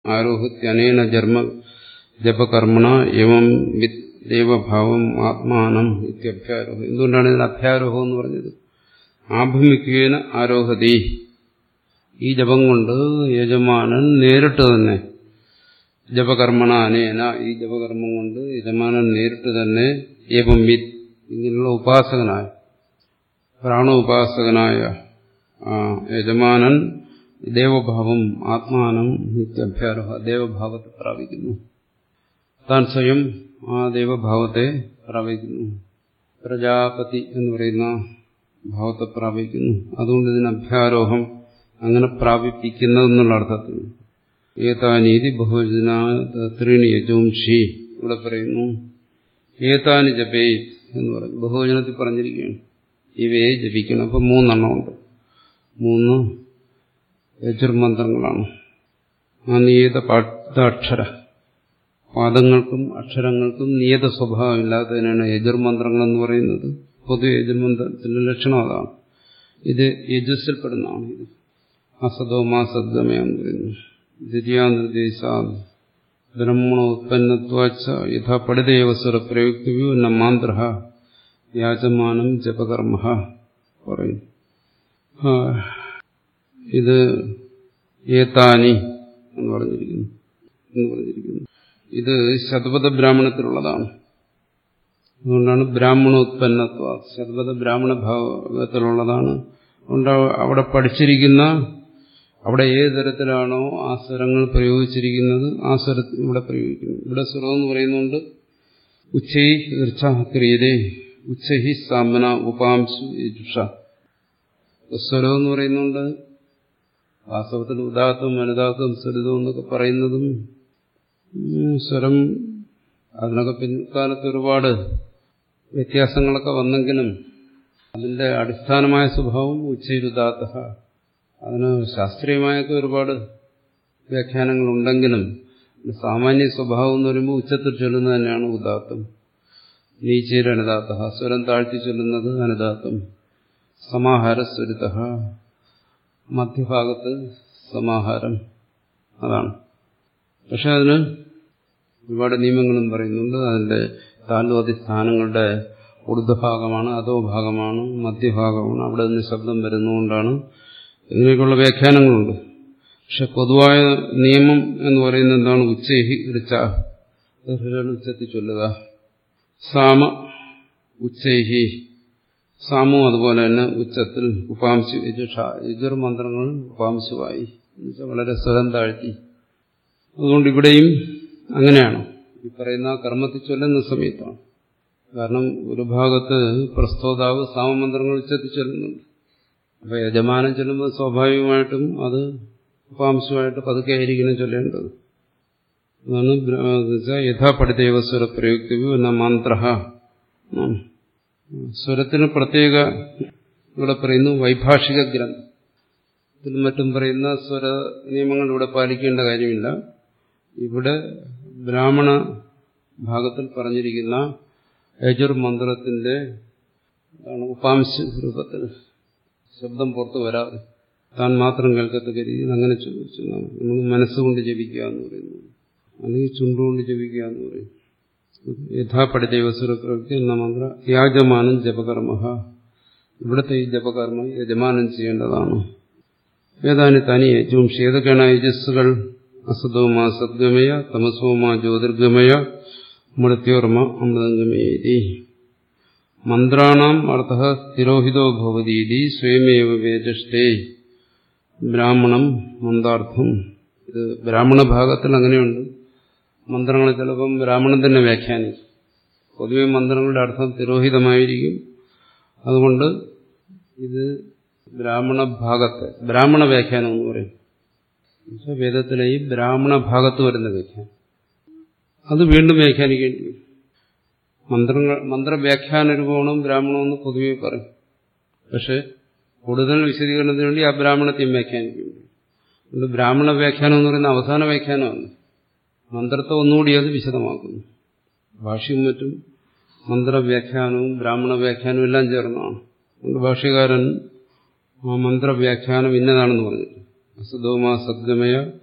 ആരോഹത്യനേന ജന്മ ജപകർമ്മണ യമം വിത് ദേവഭാവം ആത്മാനം ഇത്യഭ്യാരോഹം എന്തുകൊണ്ടാണ് ഇതിന് അഭ്യാരോഹം എന്ന് പറഞ്ഞത് ആഭിമുഖ്യേന ആരോഹതി ഈ ജപം കൊണ്ട് യജമാനൻ നേരിട്ട് തന്നെ ജപകർമ്മണ അനേന ഈ ജപകർമ്മം കൊണ്ട് യജമാനൻ നേരിട്ട് തന്നെ ഏവം വിത് ഇങ്ങനെയുള്ള ഉപാസകനായ പ്രാണോപാസകനായ യജമാനൻ ദേവഭാവം ആത്മാനം നിത്യഭ്യാരോഹ ദേവഭാവത്തെ പ്രാപിക്കുന്നു താൻ സ്വയം ആ ദേവഭാവത്തെ പ്രാപിക്കുന്നു പ്രജാപതി എന്ന് പറയുന്ന ഭാവത്തെ പ്രാപിക്കുന്നു അതുകൊണ്ട് ഇതിന് അഭ്യാരോഹം അങ്ങനെ പ്രാപിപ്പിക്കുന്നതെന്നുള്ള അർത്ഥത്തിൽ ഏതാനീതി ബഹുവചന ത്രീണി യജോംഷി ഇവിടെ പറയുന്നു ഏതാനി ജപേ എന്ന് പറഞ്ഞു ബഹുവചനത്തിൽ പറഞ്ഞിരിക്കുകയാണ് ഇവയെ ജപിക്കണം അപ്പം മൂന്നെണ്ണമുണ്ട് മൂന്ന് യജുർമന്ത്രങ്ങളാണ് ആ നിയത പാഠാക്ഷര പാദങ്ങൾക്കും അക്ഷരങ്ങൾക്കും നിയത സ്വഭാവമില്ലാത്തതിനാണ് യജുർമന്ത്രങ്ങൾ എന്ന് പറയുന്നത് പൊതു യജുർമന്ത്രത്തിന്റെ ലക്ഷണം അതാണ് ഇത് യജുസിൽപ്പെടുന്നതാണ് ഇത് അസതോമാ സദ്ഗമയെന്ന് പറയുന്നു ദ്വിതീയാനിർദ്ദേശ ബ്രഹ്മണോത്പന്നത്വാച്ച യഥാ പഠിതേവസ്വര പ്രയുക്തവ്യോ ന മാന്ത്ര യാചമാനം ജപകർമ്മ പറയുന്നു ഇത് ഏതാനി എന്ന് പറഞ്ഞിരിക്കുന്നു എന്ന് പറഞ്ഞിരിക്കുന്നു ഇത് ശതപഥ ബ്രാഹ്മണത്തിലുള്ളതാണ് അതുകൊണ്ടാണ് ബ്രാഹ്മണോത്പന്നത്വ ശതപഥ ബ്രാഹ്മണ ഭാഗത്തിലുള്ളതാണ് അതുകൊണ്ട് അവിടെ പഠിച്ചിരിക്കുന്ന അവിടെ ഏത് തരത്തിലാണോ ആ സ്വരങ്ങൾ പ്രയോഗിച്ചിരിക്കുന്നത് ആ സ്വരത്തിൽ ഇവിടെ പ്രയോഗിക്കുന്നു ഇവിടെ സ്വരം എന്ന് പറയുന്നുണ്ട് ഉച്ചൈ ക്രിയതേ ഉച്ചഹി സാമന ഉപാംശു യജുഷ സ്വരം എന്ന് പറയുന്നുണ്ട് വാസ്തവത്തിൽ ഉദാത്തം വലുതാത്തം സ്വരിതം എന്നൊക്കെ പറയുന്നതും സ്വരം അതിനൊക്കെ പിൻകാലത്ത് ഒരുപാട് വ്യത്യാസങ്ങളൊക്കെ വന്നെങ്കിലും അതിന്റെ അടിസ്ഥാനമായ സ്വഭാവം ഉച്ചയിരുദാത്ത അതിന് ശാസ്ത്രീയമായൊക്കെ ഒരുപാട് വ്യാഖ്യാനങ്ങളുണ്ടെങ്കിലും സാമാന്യ സ്വഭാവം എന്ന് പറയുമ്പോൾ ഉച്ചത്തിൽ ചൊല്ലുന്നത് തന്നെയാണ് ഉദാത്തം നീച്ചേര് അനുദാത്ത സ്വരം താഴ്ത്തി ചൊല്ലുന്നത് അനുദാത്തം സമാഹാരസ്വരിത മധ്യഭാഗത്ത് സമാഹാരം അതാണ് പക്ഷെ അതിന് ഒരുപാട് നിയമങ്ങളും പറയുന്നുണ്ട് അതിന്റെ താലോതി സ്ഥാനങ്ങളുടെ ഊർധ്വഭാഗമാണ് അധോ ഭാഗമാണ് മധ്യഭാഗമാണ് അവിടെ നിന്ന് ശബ്ദം വരുന്നതുകൊണ്ടാണ് ഇങ്ങനെയൊക്കെയുള്ള വ്യാഖ്യാനങ്ങളുണ്ട് പക്ഷെ പൊതുവായ നിയമം എന്ന് പറയുന്നത് എന്താണ് ഉച്ചഹി ഋച്ച ഉച്ചത്തിൽ ചൊല്ലുക സാമ ഉച്ചൈഹി സാമു അതുപോലെ തന്നെ ഉച്ചത്തിൽ ഉപാംശു യജുഷ യജുർ മന്ത്രങ്ങൾ ഉപാംശുവായി എന്നുവെച്ചാൽ വളരെ സ്വരം താഴ്ത്തി അതുകൊണ്ട് ഇവിടെയും അങ്ങനെയാണ് ഈ പറയുന്ന കർമ്മത്തിൽ ചൊല്ലുന്ന സമയത്താണ് കാരണം ഒരു ഭാഗത്ത് പ്രസ്തോതാവ് സാമമന്ത്രങ്ങൾ ഉച്ചത്തിൽ ചൊല്ലുന്നുണ്ട് അപ്പൊ യജമാനം ചൊല്ലുമ്പോൾ സ്വാഭാവികമായിട്ടും അത് ഉപാംശമായിട്ട് പതുക്കെ ആയിരിക്കണം ചൊല്ലേണ്ടത് അതാണ് യഥാ പഠിതേവ സ്വര പ്രയുക്തവ്യോ എന്ന മന്ത്ര സ്വരത്തിന് പ്രത്യേക ഇവിടെ പറയുന്നു വൈഭാഷിക ഗ്രന്ഥം ഇതിലും മറ്റും പറയുന്ന സ്വര നിയമങ്ങൾ ഇവിടെ പാലിക്കേണ്ട കാര്യമില്ല ഇവിടെ ബ്രാഹ്മണ ഭാഗത്തിൽ പറഞ്ഞിരിക്കുന്ന യജുർ മന്ത്രത്തിന്റെ ഉപാംശ രൂപത്തിൽ ശബ്ദം പുറത്തു വരാതെ താൻ മാത്രം കേൾക്കത്തക്ക രീതിയിൽ അങ്ങനെ ചോദിച്ചു നമ്മൾ മനസ്സുകൊണ്ട് ജപിക്കുക എന്ന് പറയുന്നു അല്ലെങ്കിൽ ചുണ്ടുകൊണ്ട് ജപിക്കുക എന്ന് പറയും യഥാപഠിത വസുരപ്രവൃത്തി എന്ന മന്ത്ര യാജമാനം ജപകർമ്മ ഇവിടുത്തെ ഈ ജപകർമ്മം യജമാനം ചെയ്യേണ്ടതാണ് ഏതാനി തനി യജുംഷി ഏതൊക്കെയാണ് യജസ്സുകൾ അസതോമാ സദ്ഗമയ തമസോമാ ജ്യോതിർഗമയ മൃത്യോർമ അമൃതംഗമേതി മന്ത്രാണാം അർത്ഥ സ്ഥിരോഹിതോ ഭവതീതി സ്വയമേവ വേദഷ്ടേ ബ്രാഹ്മണം മന്ത്രാർത്ഥം ഇത് ബ്രാഹ്മണ ഭാഗത്തിൽ അങ്ങനെയുണ്ട് മന്ത്രങ്ങൾ ചിലപ്പം ബ്രാഹ്മണൻ തന്നെ വ്യാഖ്യാനിക്കും പൊതുവെ മന്ത്രങ്ങളുടെ അർത്ഥം തിരോഹിതമായിരിക്കും അതുകൊണ്ട് ഇത് ബ്രാഹ്മണ ഭാഗത്തെ ബ്രാഹ്മണ വ്യാഖ്യാനം എന്ന് പറയും വേദത്തിലെ ഈ ബ്രാഹ്മണ ഭാഗത്ത് വരുന്ന വ്യാഖ്യാനം അത് വീണ്ടും വ്യാഖ്യാനിക്കേണ്ടി വരും മന്ത്രങ്ങൾ മന്ത്രവ്യാഖ്യാന രൂപമാണ് ബ്രാഹ്മണമെന്ന് പൊതുവെ പറയും പക്ഷെ കൂടുതൽ വിശദീകരണത്തിന് വേണ്ടി ആ ബ്രാഹ്മണത്തെയും വ്യാഖ്യാനിക്കേണ്ടി അതുകൊണ്ട് ബ്രാഹ്മണ വ്യാഖ്യാനം എന്ന് പറയുന്ന അവസാന വ്യാഖ്യാനമാണ് മന്ത്രത്തെ ഒന്നുകൂടി അത് വിശദമാക്കുന്നു ഭാഷ്യവും മറ്റും മന്ത്രവ്യാഖ്യാനവും ബ്രാഹ്മണ വ്യാഖ്യാനവും എല്ലാം ചേർന്നതാണ് അതുകൊണ്ട് ഭാഷ്യകാരൻ ആ മന്ത്രവ്യാഖ്യാനം ഇന്നതാണെന്ന് പറഞ്ഞിട്ട് അസദോമാ സദ്ഗമയ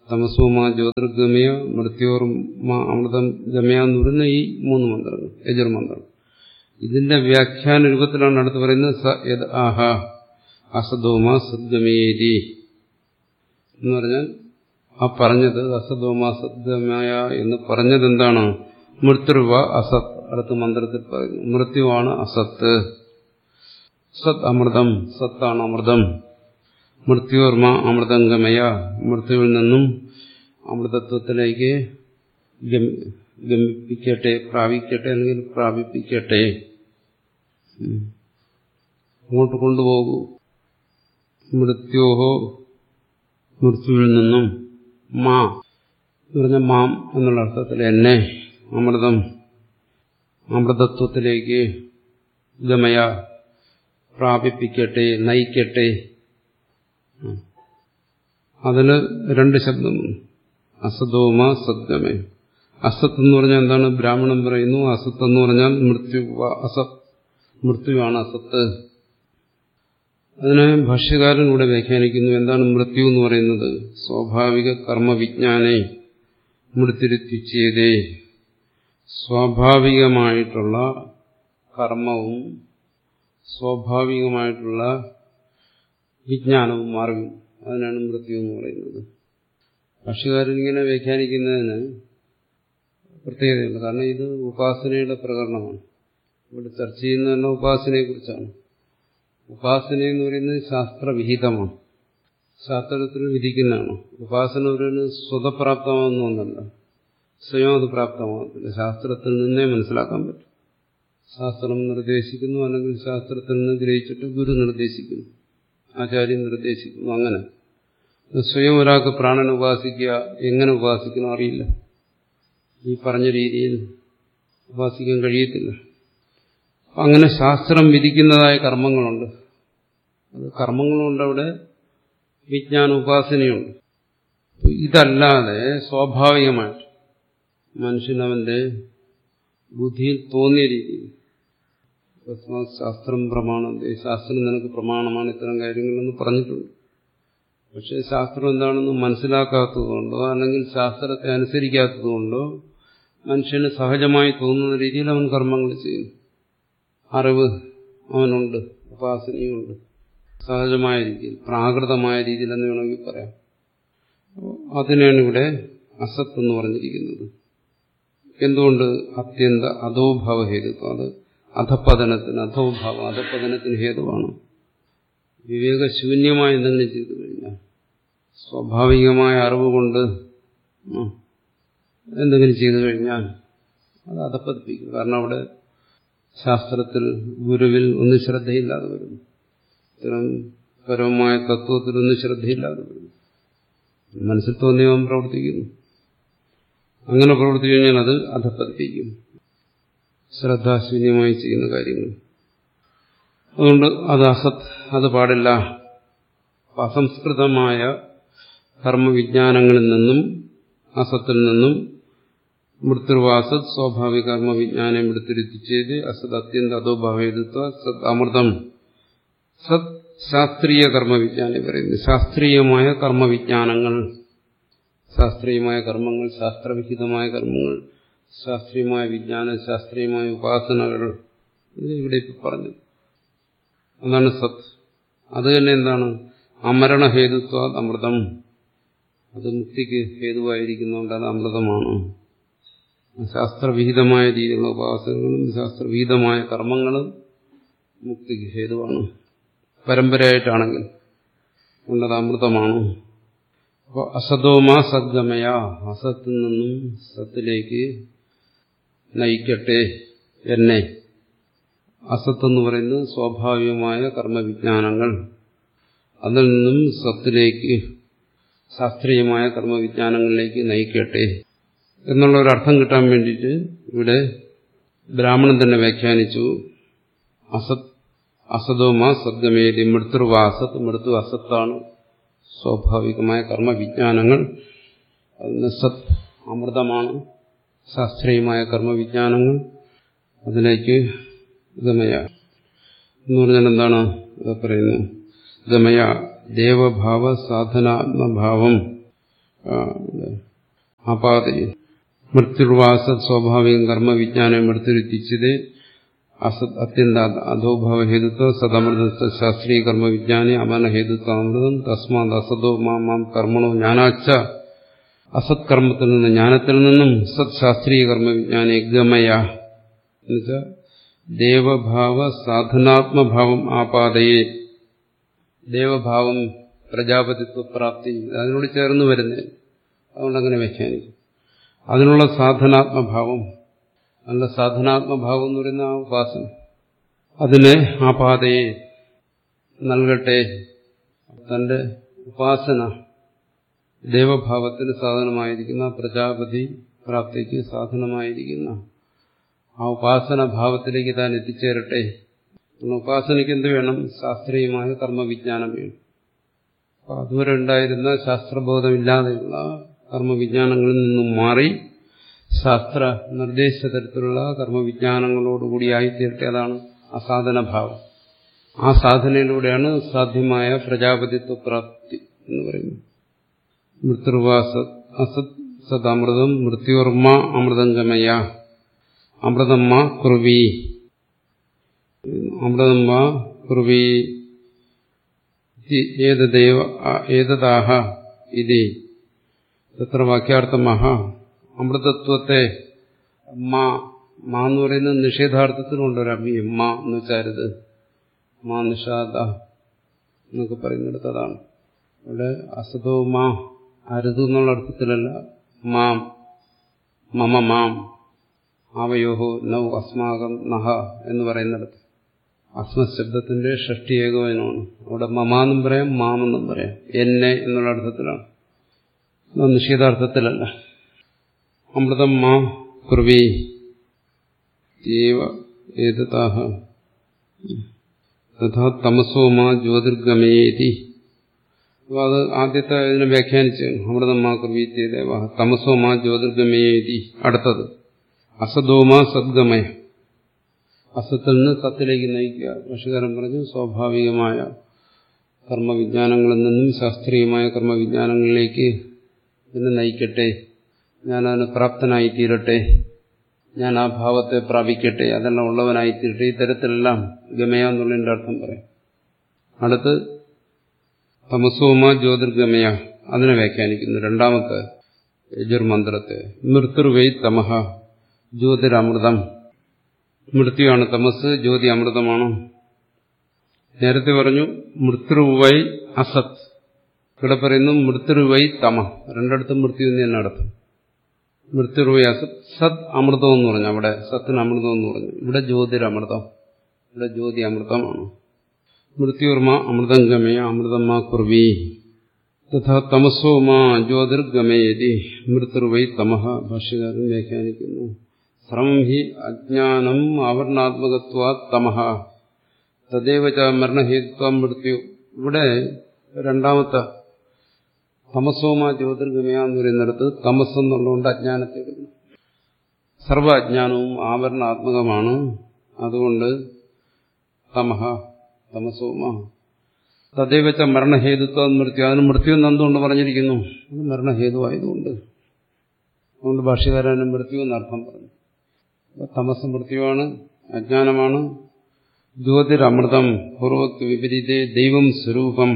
തമസോമാ ജ്യോതിർഗമയ മൃത്യോർമാ അമൃതം ഗമയ എന്ന് പറയുന്ന ഈ മൂന്ന് മന്ത്രങ്ങൾ യജുർമന്ത്രം ഇതിന്റെ വ്യാഖ്യാന രൂപത്തിലാണ് അടുത്ത് പറയുന്നത് സ യത് ആഹ അസദോമ സദ്ഗമേരി എന്ന് പറഞ്ഞാൽ ആ പറഞ്ഞത് അസദോമ സദ്ഗമയ എന്ന് പറഞ്ഞത് എന്താണ് മൃത്യുവ അസത് അടുത്ത മന്ത്രത്തിൽ പറയുന്നു മൃത്യുവാണ് അസത്ത് സത് അമൃതം സത്താണ് അമൃതം മൃത്യോർമ അമൃതംഗമയ മൃത്യുവിൽ നിന്നും അമൃതത്വത്തിലേക്ക് ഗമിപ്പിക്കട്ടെ പ്രാപിക്കട്ടെ അല്ലെങ്കിൽ പ്രാപിപ്പിക്കട്ടെ അങ്ങോട്ട് കൊണ്ടുപോകൂ മൃത്യോഹോ മൃത്യുവിൽ നിന്നും മാ എന്ന് പറഞ്ഞ മാം എന്നുള്ള അർത്ഥത്തിൽ എന്നെ അമൃതം അമൃതത്വത്തിലേക്ക് ഗമയ പ്രാപിപ്പിക്കട്ടെ നയിക്കട്ടെ അതിന് രണ്ട് ശബ്ദം അസതോമ സദ്ഗമേ അസത്ത് എന്ന് പറഞ്ഞാൽ എന്താണ് ബ്രാഹ്മണൻ പറയുന്നു അസത്ത് എന്ന് പറഞ്ഞാൽ മൃത്യു അസത് മൃത്യുവാണ് അസത്ത് അതിനെ ഭാഷ്യകാരൻ ഇവിടെ വ്യാഖ്യാനിക്കുന്നു എന്താണ് മൃത്യു എന്ന് പറയുന്നത് സ്വാഭാവിക കർമ്മവിജ്ഞാനെ മൃത്യുരുത്തിച്ചേതേ സ്വാഭാവികമായിട്ടുള്ള കർമ്മവും സ്വാഭാവികമായിട്ടുള്ള വിജ്ഞാനവും അറിവും അതിനാണ് മൃത്യു എന്ന് പറയുന്നത് ഭാഷകാരൻ ഇങ്ങനെ വ്യാഖ്യാനിക്കുന്നതിന് പ്രത്യേകതയുണ്ട് കാരണം ഇത് ഉപാസനയുടെ പ്രകരണമാണ് ഇവിടെ ചർച്ച ചെയ്യുന്ന തന്നെ ഉപാസനയെക്കുറിച്ചാണ് ഉപാസന എന്ന് പറയുന്നത് ശാസ്ത്രവിഹിതമാണ് ശാസ്ത്രത്തിൽ വിധിക്കുന്നതാണ് ഉപാസന ഒരു സ്വതപ്രാപ്തമാകുന്ന ഒന്നല്ല സ്വയം അത് പ്രാപ്തമാകത്തില്ല ശാസ്ത്രത്തിൽ നിന്നേ മനസ്സിലാക്കാൻ പറ്റും ശാസ്ത്രം നിർദ്ദേശിക്കുന്നു അല്ലെങ്കിൽ ശാസ്ത്രത്തിൽ നിന്ന് ഗ്രഹിച്ചിട്ട് ഗുരു നിർദ്ദേശിക്കുന്നു ആചാര്യൻ നിർദ്ദേശിക്കുന്നു അങ്ങനെ സ്വയം ഒരാൾക്ക് പ്രാണൻ ഉപാസിക്കുക എങ്ങനെ ഉപാസിക്കണം അറിയില്ല ഈ പറഞ്ഞ രീതിയിൽ ഉപാസിക്കാൻ കഴിയത്തില്ല അങ്ങനെ ശാസ്ത്രം വിധിക്കുന്നതായ കർമ്മങ്ങളുണ്ട് അത് കർമ്മങ്ങളുണ്ട് അവിടെ വിജ്ഞാന ഉപാസനയുണ്ട് ഇതല്ലാതെ സ്വാഭാവികമായിട്ട് മനുഷ്യനവന്റെ ബുദ്ധിയിൽ തോന്നിയ രീതിയിൽ ശാസ്ത്രം പ്രമാണം ശാസ്ത്രം നിനക്ക് പ്രമാണമാണ് ഇത്തരം കാര്യങ്ങളെന്ന് പറഞ്ഞിട്ടുണ്ട് പക്ഷെ ശാസ്ത്രം എന്താണെന്ന് മനസ്സിലാക്കാത്തതുകൊണ്ടോ അല്ലെങ്കിൽ ശാസ്ത്രത്തെ അനുസരിക്കാത്തതുകൊണ്ടോ മനുഷ്യന് സഹജമായി തോന്നുന്ന രീതിയിൽ അവൻ കർമ്മങ്ങൾ ചെയ്യുന്നു അറിവ് അവനുണ്ട് ഉപാസനയുണ്ട് സഹജമായ രീതിയിൽ പ്രാകൃതമായ രീതിയിൽ എന്ന് വേണമെങ്കിൽ പറയാം അതിനാണ് ഇവിടെ അസത്ത് എന്ന് പറഞ്ഞിരിക്കുന്നത് എന്തുകൊണ്ട് അത്യന്ത അധോഭാവ ഹേതുത്വം അത് അധപതനത്തിന് അധോഭാവം അധപതനത്തിന് ഹേതുവാണ് വിവേകശൂന്യമായി എന്തെങ്കിലും ചെയ്തു കഴിഞ്ഞാൽ സ്വാഭാവികമായ അറിവ് കൊണ്ട് എന്തെങ്കിലും ചെയ്തു കഴിഞ്ഞാൽ അത് അധപ്പതിപ്പിക്കും കാരണം അവിടെ ശാസ്ത്രത്തിൽ ഗുരുവിൽ ഒന്നും ശ്രദ്ധയില്ലാതെ വരുന്നു ഇത്തരം പരമമായ തത്വത്തിൽ ഒന്നും ശ്രദ്ധയില്ലാതെ വരുന്നു മനസ്സിൽ തോന്നിയവൻ പ്രവർത്തിക്കുന്നു അങ്ങനെ പ്രവർത്തിച്ചു കഴിഞ്ഞാൽ അത് അധപ്പതിപ്പിക്കും ശ്രദ്ധാശൂന്യമായി ചെയ്യുന്ന കാര്യങ്ങൾ അതുകൊണ്ട് അത് അസത് അത് പാടില്ല അസംസ്കൃതമായ കർമ്മവിജ്ഞാനങ്ങളിൽ നിന്നും അസത്തിൽ നിന്നും മൃത്യുവാസത് സ്വാഭാവിക കർമ്മവിജ്ഞാനം എടുത്തിരുത്തിച്ചത് അസത് അത്യന്ത അധോഭാവേതത്വ സത് അമൃതം സത് ശാസ്ത്രീയ കർമ്മവിജ്ഞാനം പറയുന്നു ശാസ്ത്രീയമായ കർമ്മവിജ്ഞാനങ്ങൾ ശാസ്ത്രീയമായ കർമ്മങ്ങൾ ശാസ്ത്രവിഹിതമായ കർമ്മങ്ങൾ ശാസ്ത്രീയമായ വിജ്ഞാനം ശാസ്ത്രീയമായ ഉപാസനകൾ ഇത് ഇവിടെ ഇപ്പൊ പറഞ്ഞു അതാണ് സത് അത് തന്നെ എന്താണ് അമരണഹേതുത്വ അമൃതം അത് മുക്തിക്ക് ഹേതുവായിരിക്കുന്നതുകൊണ്ട് അത് അമൃതമാണ് ശാസ്ത്രവിഹിതമായ രീതിയിലുള്ള ഉപാസനകളും ശാസ്ത്രവിഹിതമായ കർമ്മങ്ങളും മുക്തിക്ക് ഹേതുവാണ് പരമ്പരയായിട്ടാണെങ്കിൽ ഉള്ളത് അമൃതമാണ് അപ്പോൾ അസതോമാ സദ്ഗമയ അസത്തിൽ നിന്നും സത്തിലേക്ക് നയിക്കട്ടെ എന്നെ അസത്ത് എന്ന് പറയുന്നത് സ്വാഭാവികമായ കർമ്മവിജ്ഞാനങ്ങൾ അതിൽ നിന്നും സത്തിലേക്ക് ശാസ്ത്രീയമായ കർമ്മവിജ്ഞാനങ്ങളിലേക്ക് നയിക്കട്ടെ എന്നുള്ള ഒരു അർത്ഥം കിട്ടാൻ വേണ്ടിയിട്ട് ഇവിടെ ബ്രാഹ്മണൻ തന്നെ വ്യാഖ്യാനിച്ചു അസത് അസതോമാ സദ്ഗമേതി മൃത്യുവ അസത്ത് മൃത്യു അസത്താണ് സ്വാഭാവികമായ കർമ്മവിജ്ഞാനങ്ങൾ അതിന് സത് അമൃതമാണ് ശാസ്ത്രീയമായ കർമ്മവിജ്ഞാനങ്ങൾ അതിലേക്ക് ഗമയ എന്ന് പറഞ്ഞാൽ എന്താണ് ഇത് പറയുന്നു ഗമയ ദേവഭാവ സാധനാത്മഭാവം ആപാദയെ മൃത്യുർവാസ സ്വാഭാവികം കർമ്മ വിജ്ഞാനം മൃത്യുരുത്തിച്ചത് അസത് അത്യന്ത അധോഭാവ ഹേതുത്വ സദമൃത ശാസ്ത്രീയ കർമ്മ വിജ്ഞാനി അമന ഹേതുത്വ അമൃതം തസ്മാത് അസതോ മാം മാം കർമ്മണോ ജ്ഞാനാച്ച അസത് കർമ്മത്തിൽ നിന്ന് ജ്ഞാനത്തിൽ നിന്നും സത് ശാസ്ത്രീയ കർമ്മ വിജ്ഞാനി ഗമയ എന്നുവെച്ചാൽ ദേവഭാവ സാധനാത്മഭാവം ആപാതയെ ദേവഭാവം പ്രജാപതിത്വ പ്രാപ്തി അതിനോട് ചേർന്ന് വരുന്നത് അതുകൊണ്ട് അങ്ങനെ വ്യാഖ്യാനിക്കും അതിനുള്ള സാധനാത്മഭാവം നല്ല സാധനാത്മഭാവം എന്ന് പറയുന്ന ആ ഉപാസന അതിന് ആ പാതയെ നൽകട്ടെ തന്റെ ഉപാസന ദേവഭാവത്തിന് സാധനമായിരിക്കുന്ന പ്രജാപതി പ്രാപ്തിക്ക് സാധനമായിരിക്കുന്ന ആ ഉപാസന ഭാവത്തിലേക്ക് താൻ എത്തിച്ചേരട്ടെ ഉപാസനയ്ക്ക് എന്ത് വേണം ശാസ്ത്രീയമായ കർമ്മവിജ്ഞാനം വേണം അപ്പൊ അതുവരെ ഉണ്ടായിരുന്ന ശാസ്ത്രബോധമില്ലാതെയുള്ള കർമ്മവിജ്ഞാനങ്ങളിൽ നിന്നും മാറി ശാസ്ത്ര നിർദ്ദേശ തരത്തിലുള്ള കർമ്മവിജ്ഞാനങ്ങളോടുകൂടി ആയിത്തീരട്ടെ അതാണ് അസാധനഭാവം ആ സാധനയിലൂടെയാണ് സാധ്യമായ പ്രജാപതിത്വ പ്രാപ്തി എന്ന് പറയുന്നത് മൃത്യുർവാസ അസത് സദമൃതം മൃത്യുർമ്മ അമൃതംഗമയ അമൃതമ്മ കുറുവി അമൃതമ്മ കുറുവി ഏതദേവ ഏതദാഹ ഇതി തത്ര വാക്യാർത്ഥമഹ അമൃതത്വത്തെ മാ മാ എന്ന് പറയുന്നത് നിഷേധാർത്ഥത്തിലുണ്ട് ഒരു അമ്മി മാ എന്ന് വെച്ചാരുത് മാ നിഷാദ എന്നൊക്കെ പറയുന്നിടത്ത് അതാണ് ഇവിടെ അസതോ മാ അരുത് എന്നുള്ള അർത്ഥത്തിലല്ല മാം മമ മാം ആവയോഹോ നൗ അസ്മാകം നഹ എന്ന് പറയുന്നിടത്ത് അസ്മശബ്ദത്തിന്റെ ഷഷ്ടി ഏകോപനമാണ് അവിടെ മമാന്നും പറയാം മാമെന്നും പറയാം എന്നെ എന്നുള്ള അർത്ഥത്തിലാണ് നിഷേധാർത്ഥത്തിലല്ല അമൃതം മാ കുർവി ഏതാഹ തഥാ തമസോ മാ ജ്യോതിർഗമേതി അപ്പോൾ അത് ആദ്യത്തെ ഇതിനെ വ്യാഖ്യാനിച്ച് അമൃതം മാ കുർവി ദേവ തമസോ മാ ജ്യോതിർഗമേതി അടുത്തത് അസദോമാ സദ്ഗമയ അസത്തിൽ നിന്ന് സത്തിലേക്ക് നയിക്കുക ഭക്ഷ്യകാരൻ പറഞ്ഞു സ്വാഭാവികമായ കർമ്മവിജ്ഞാനങ്ങളിൽ നിന്നും ശാസ്ത്രീയമായ കർമ്മവിജ്ഞാനങ്ങളിലേക്ക് എന്നെ നയിക്കട്ടെ ഞാൻ അതിന് പ്രാപ്തനായി തീരട്ടെ ഞാൻ ആ ഭാവത്തെ പ്രാപിക്കട്ടെ അതെല്ലാം ഉള്ളവനായി തീരട്ടെ ഈ തരത്തിലെല്ലാം ഗമയ എന്നുള്ളതിന്റെ അർത്ഥം പറയാം അടുത്ത് തമസോമ ജ്യോതിർഗമയ അതിനെ വ്യാഖ്യാനിക്കുന്നു രണ്ടാമത്തെ യജുർമന്ത്രത്തെ മൃത്യുർവൈ തമഹ ജ്യോതിരമൃതം മൃത്യുവാണ് തമസ് ജ്യോതി അമൃതമാണ് നേരത്തെ പറഞ്ഞു മൃത്യുവൈ അസത് ഇവിടെ പറയുന്നു മൃത്യുവൈ തമ രണ്ടിടത്തും മൃത്യു എന്ന് തന്നെ അർത്ഥം മൃത്യുവൈ അസത് സത് അമൃതം എന്ന് പറഞ്ഞു അവിടെ സത്തിന് അമൃതം എന്ന് പറഞ്ഞു ഇവിടെ ജ്യോതിരമൃതം ഇവിടെ ജ്യോതി അമൃതമാണ് മൃത്യുർമ അമൃതം ഗമയ അമൃതമ്മ കുർവി തഥാ തമസോ മാ ജ്യോതിർഗമയതി മൃത്യുർവൈ തമഹ ഭാഷ്യകാരൻ വ്യാഖ്യാനിക്കുന്നു ശ്രമം ഹി അജ്ഞാനം ആവരണാത്മകത്വാ തമഹ തദ്ദേവ ച മരണഹേത്വ മൃത്യു ഇവിടെ രണ്ടാമത്തെ തമസോമ ജ്യോതിർഗമയ എന്ന് പറയുന്നിടത്ത് തമസ് എന്നുള്ളതുകൊണ്ട് അജ്ഞാനത്തെ എടുക്കുന്നു സർവ അജ്ഞാനവും ആവരണാത്മകമാണ് അതുകൊണ്ട് തമഹ തമസോമ തദ്ദേവച്ച മരണഹേതുത്വ മൃത്യു അതിന് മൃത്യു എന്ന് എന്തുകൊണ്ട് പറഞ്ഞിരിക്കുന്നു അത് മരണഹേതുവായതുകൊണ്ട് അതുകൊണ്ട് ഭാഷ്യകാരന് മൃത്യു എന്നർത്ഥം പറഞ്ഞു തമസ് മൃത്യുവാണ് അജ്ഞാനമാണ് ജ്യോതിരമൃതം പൂർവത്വ വിപരീതേ ദൈവം സ്വരൂപം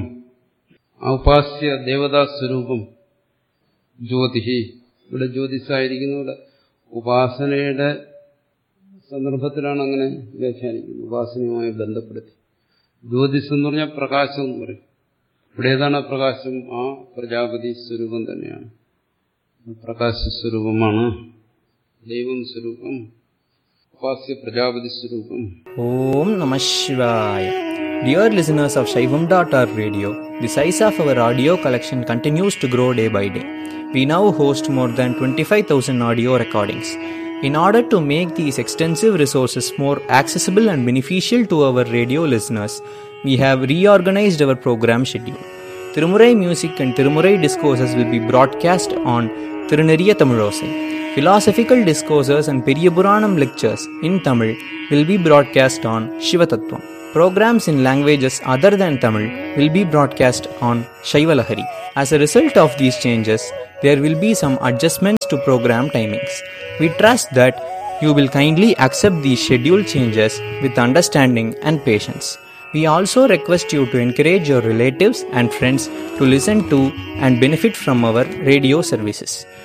ഔപാസ്യ ദേവതാ സ്വരൂപം ജ്യോതി ഇവിടെ ജ്യോതിസായിരിക്കുന്നു ഇവിടെ ഉപാസനയുടെ സന്ദർഭത്തിലാണ് അങ്ങനെ വ്യാഖ്യാനിക്കുന്നത് ഉപാസനയുമായി ബന്ധപ്പെടുത്തി ജ്യോതിസ് എന്ന് പറഞ്ഞാൽ പ്രകാശം എന്ന് പറയും ഇവിടെ ഏതാണ് പ്രകാശം ആ പ്രജാപതി സ്വരൂപം തന്നെയാണ് പ്രകാശ സ്വരൂപമാണ് ദൈവം സ്വരൂപം ഉപാസ്യ പ്രജാപതി സ്വരൂപം Om Namah Shivaya. Dear listeners of Shaivam.org radio, the size of our audio collection continues to grow day by day. We now host more than 25,000 audio recordings. In order to make these extensive resources more accessible and beneficial to our radio listeners, we have reorganized our program schedule. Tirumurai music and Tirumurai discourses will be broadcast on Tiruneriya Tamilosai. Philosophical discourses and Periyapuranam lectures in Tamil will be broadcast on Shivatattvam. Programs in languages other than Tamil will be broadcast on Shaivalahari. As a result of these changes, there will be some adjustments to program timings. We trust that you will kindly accept these schedule changes with understanding and patience. We also request you to encourage your relatives and friends to listen to and benefit from our radio services.